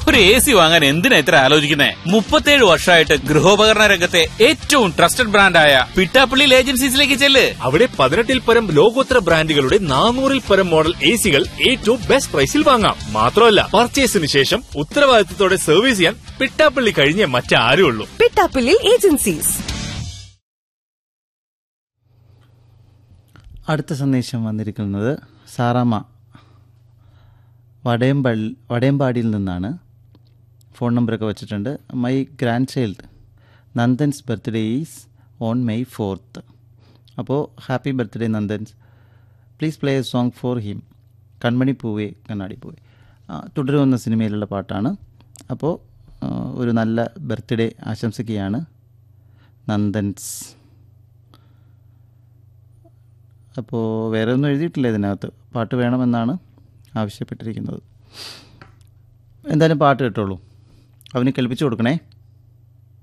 ഒരു A C വാങ്ങാൻ എന്തിനാ ഇത്ര ആലോചിക്കുന്നേ മുപ്പത്തേഴ് വർഷമായിട്ട് ഗൃഹോപകരണ രംഗത്തെ ഏറ്റവും ട്രസ്റ്റഡ് ബ്രാൻഡായ പിട്ടാപ്പള്ളിയിൽ ഏജൻസീസിലേക്ക് ചെല്ല് അവിടെ പതിനെട്ടിൽ പരം ലോകോത്തര ബ്രാൻഡുകളുടെ നാനൂറിൽ പരം മോഡൽ എ സികൾ ഏറ്റവും ബെസ്റ്റ് പ്രൈസിൽ വാങ്ങാം മാത്രമല്ല പർച്ചേസിന് ശേഷം ഉത്തരവാദിത്തത്തോടെ സർവീസ് ചെയ്യാൻ പിട്ടാപ്പള്ളി കഴിഞ്ഞേ മറ്റാരും ഉള്ളൂ പിട്ടാപ്പിള്ളിൽ ഏജൻസീസ് അടുത്ത സന്ദേശം വന്നിരിക്കുന്നത് സാറാമ്മ വടയമ്പള്ളി വടയമ്പാടിയിൽ നിന്നാണ് ഫോൺ നമ്പറൊക്കെ വച്ചിട്ടുണ്ട് my grand child Nandan's birthday is on May fourth അപ്പോൾ happy birthday Nandan's please play a song for him കൺമണി പൂവേ കണ്ണാടി പൂവേ ആ, തുടരുമെന്ന സിനിമയിലുള്ള പാട്ടാണ് അപ്പോൾ ആ, ഒരു നല്ല ബർത്ത്ഡേ ആശംസിക്കുകയാണ് നന്ദൻസ് അപ്പോൾ വേറെ ഒന്നും എഴുതിയിട്ടില്ല ഇതിനകത്ത് പാട്ട് വേണമെന്നാണ് ആവശ്യപ്പെട്ടിരിക്കുന്നത് എന്തായാലും പാട്ട് കേട്ടോളൂ അവന് കേൾപ്പിച്ചു കൊടുക്കണേ